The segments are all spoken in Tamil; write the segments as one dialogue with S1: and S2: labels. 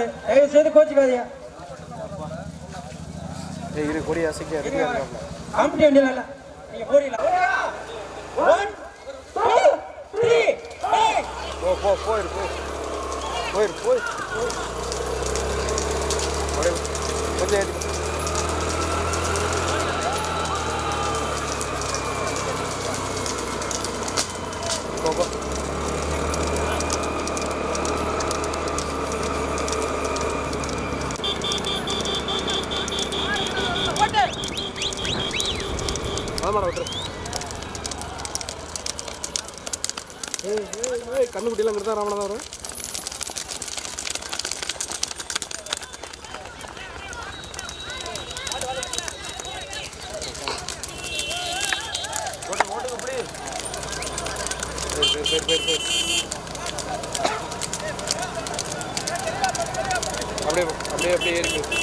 S1: தயவு செய்து கோச்சிக்காதீங்க
S2: ஏய் இரு கொடி அசைக்க ரெடியா இருக்காப்ல
S1: காம்படி வண்டியில் இல்லை நீங்க போறீங்களா ஒன் டூ த்ரீ
S2: போ போ போயிரு போயிரு போயிரு போய் அப்படியே கொஞ்சம் ஏறி போ போ ஆமாடா விட்டுரு ஏய் ஏய் ஏய் கண்ணுக்குட்டிலாம் இங்கிட்டு தான் ராமனா தான் வரும் பேர் பேர் பேர் பேர் அப்படியே போ, அப்படியே அப்படியே ஏறி போ.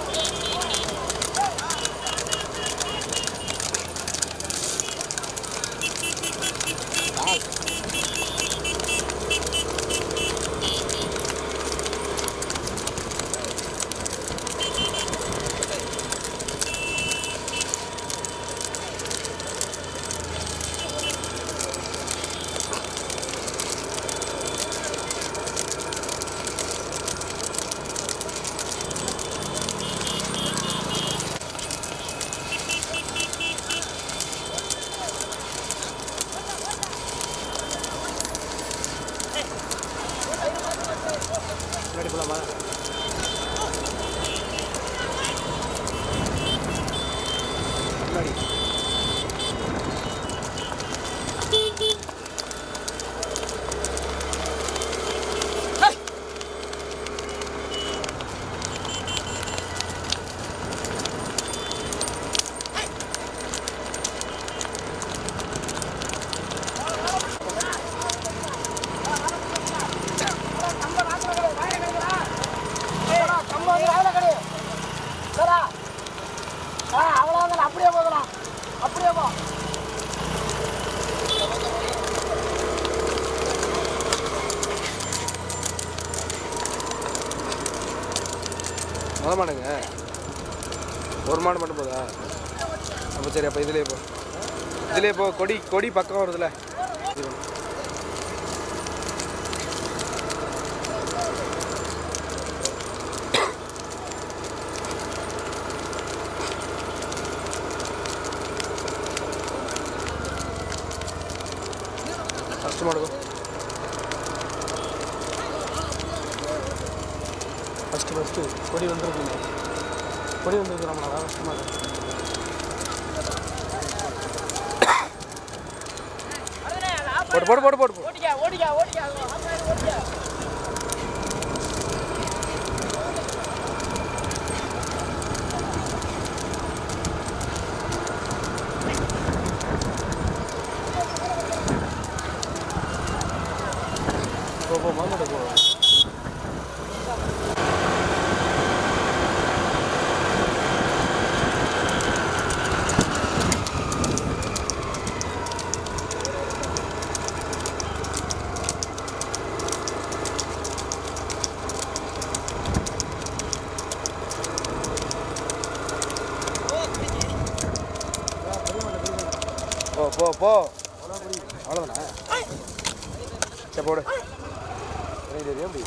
S2: முன்னாடி போலாமா முன்னாடி
S1: அப்படியே போகலாம் அப்படியே போ
S2: முத மாடுங்க ஒரு மாடு மட்டும் போதா அப்போ சரி அப்போ இதுலேயே போ இதுலேயே போ கொடி கொடி பக்கம் வருதுல இது வேணும். ஃபஸ்ட்டு மாடு ஃபஸ்ட்டு ஃபஸ்ட்டு கொடி வந்துருக்குங்க கொடி வந்துருக்கு நம்மளா ஃபஸ்ட்டு மாடு போட்டு போட்டு போட்டு போட்டு போ.
S1: ஓடிக்கா ஓடிக்கா ஓடிக்கா ஓடிக்கா
S2: போ போ மாமாட்ட போ போ போ போ அவ்வளோதானே சரி போடு சரி, சரி, எப்படி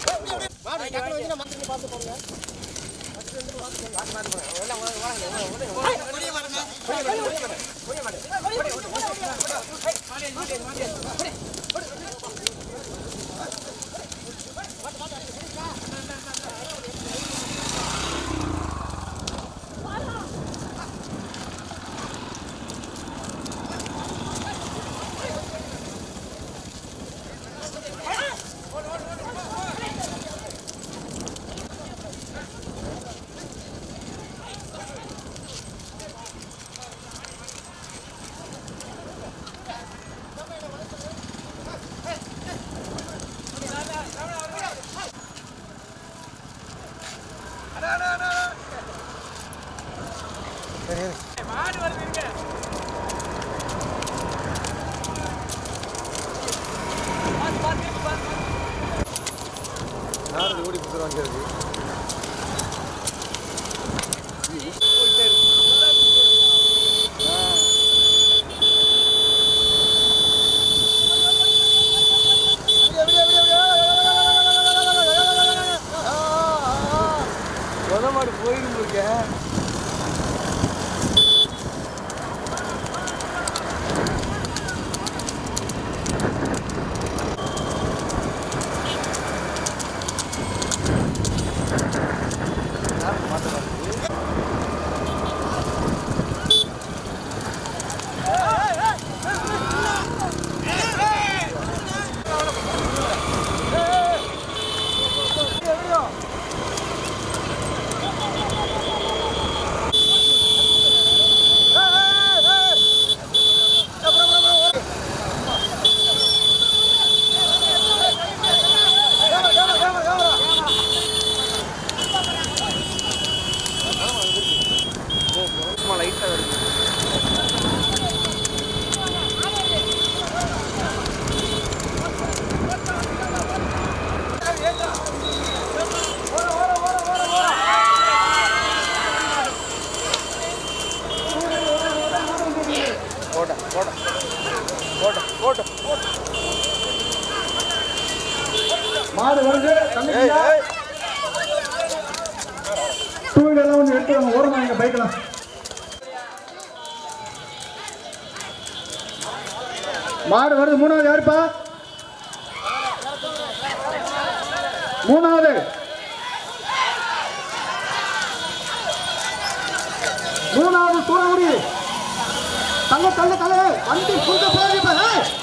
S2: சரி சரி யார் இது ஓடி கொடுத்துருவாங்க இருக்கு மாடு போயிடும் இருக்கேன் சும்மா லைட்டாக வருது போட்ட போட்ட போட்ட போட்ட போட்ட
S1: மாடு வருது
S2: ஏய்
S1: தம்பிங்களா
S2: ஏய்
S1: டூ வீலர்லாம் கொஞ்சம் எடுத்து வாங்க ஓரமா எங்க பைக்கெல்லாம் மாடு வருது மூணாவது யாருப்பா மூணாவது மூணாவது தூரமுடி தள்ள தள்ள தள்ள வண்டி கொஞ்சம் போகுது